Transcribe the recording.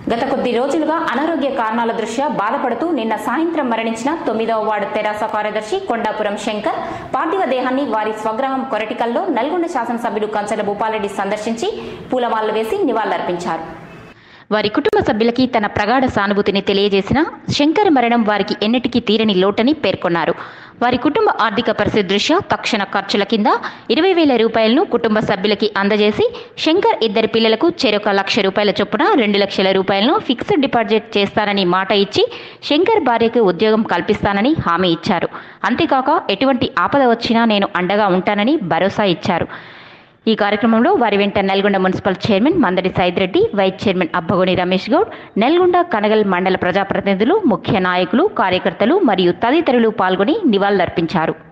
గత కొద్ది రోజులుగా అనారోగ్య కారణాల దృష్ట్యా బాధపడుతూ నిన్న సాయంత్రం మరణించిన తొమ్మిదవ వార్డు తెరాస కార్యదర్శి కొండాపురం శంకర్ పార్థివ దేహాన్ని వారి స్వగ్రహం కొరటికల్లో నల్గొండ శాసనసభ్యుడు కంచల భూపాలరెడ్డి సందర్శించి పూలమాలలు వేసి నివాళులర్పించారు వారి కుటుంబ సభ్యులకి తన ప్రగాఢ సానుభూతిని తెలియజేసిన శంకర్ మరణం వారికి ఎన్నటికీ తీరని లోటని పేర్కొన్నారు వారి కుటుంబ ఆర్థిక పరిస్థితి దృష్ట్యా తక్షణ ఖర్చుల కింద ఇరవై వేల రూపాయలను కుటుంబ సభ్యులకి అందజేసి శంకర్ ఇద్దరి పిల్లలకు చెరొక లక్ష రూపాయల చొప్పున రెండు లక్షల రూపాయలను ఫిక్స్డ్ డిపాజిట్ చేస్తానని మాట ఇచ్చి శంకర్ భార్యకు ఉద్యోగం కల్పిస్తానని హామీ ఇచ్చారు అంతేకాక ఎటువంటి ఆపద వచ్చినా నేను అండగా ఉంటానని భరోసా ఇచ్చారు ఈ కార్యక్రమంలో వారి వెంట Nalgonda municipal chairman Mandadi Saidireddy vice chairman Abbagoni Ramesh Goud Nalgonda Kanagal మండల ప్రజాప్రతినిధులు ముఖ్య నాయకులు కార్యకర్తలు మరియు తదితరులు పాల్గొని నివాళులర్పించారు